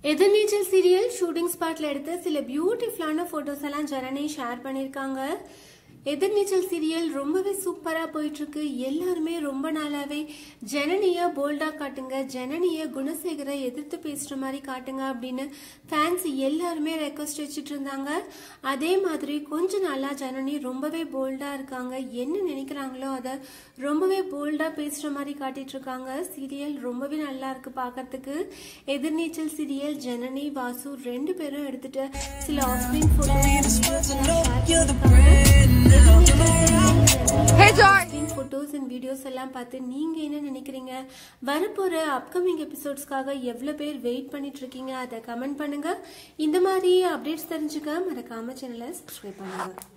எதிர்நீச்சல் serial shooting ஸ்பாட்ல எடுத்த சில பியூட்டிஃபுல்லான போட்டோஸ் எல்லாம் ஜனனி ஷேர் பண்ணிருக்காங்க எதிர்நீச்சல் சீரியல் ரொம்பவே சூப்பரா போயிட்டு இருக்கு எல்லாருமே ரொம்ப நாளாவே ஜனனிய போல்டா காட்டுங்க ஜனனிய குணசேகரை எதிர்த்து பேசுற மாதிரி காட்டுங்க அப்படின்னு ஃபேன்ஸ் எல்லாருமே ரெக்வஸ்ட் வச்சுட்டு இருந்தாங்க அதே மாதிரி கொஞ்ச நாளா ஜனனி ரொம்பவே போல்டா இருக்காங்க என்ன நினைக்கிறாங்களோ அதை ரொம்பவே போல்டா பேசுற மாதிரி காட்டிட்டு இருக்காங்க சீரியல் ரொம்பவே நல்லா இருக்கு பார்க்கிறதுக்கு எதிர்நீச்சல் சீரியல் ஜனனி வாசு ரெண்டு பேரும் எடுத்துட்டு சில ஆஃப்லைன் போட்டோஸ் அண்ட் வீடியோஸ் எல்லாம் பார்த்து நீங்க என்ன நினைக்கிறீங்க வரப்போற அப்கமிங் எபிசோட்ஸ்க்காக எவ்வளவு பேர் வெயிட் பண்ணிட்டு இருக்கீங்க அதை கமெண்ட் பண்ணுங்க இந்த மாதிரி அப்டேட்ஸ் தெரிஞ்சுக்க மறக்காம சேனலை சப்ஸ்கிரைப் பண்ணுங்க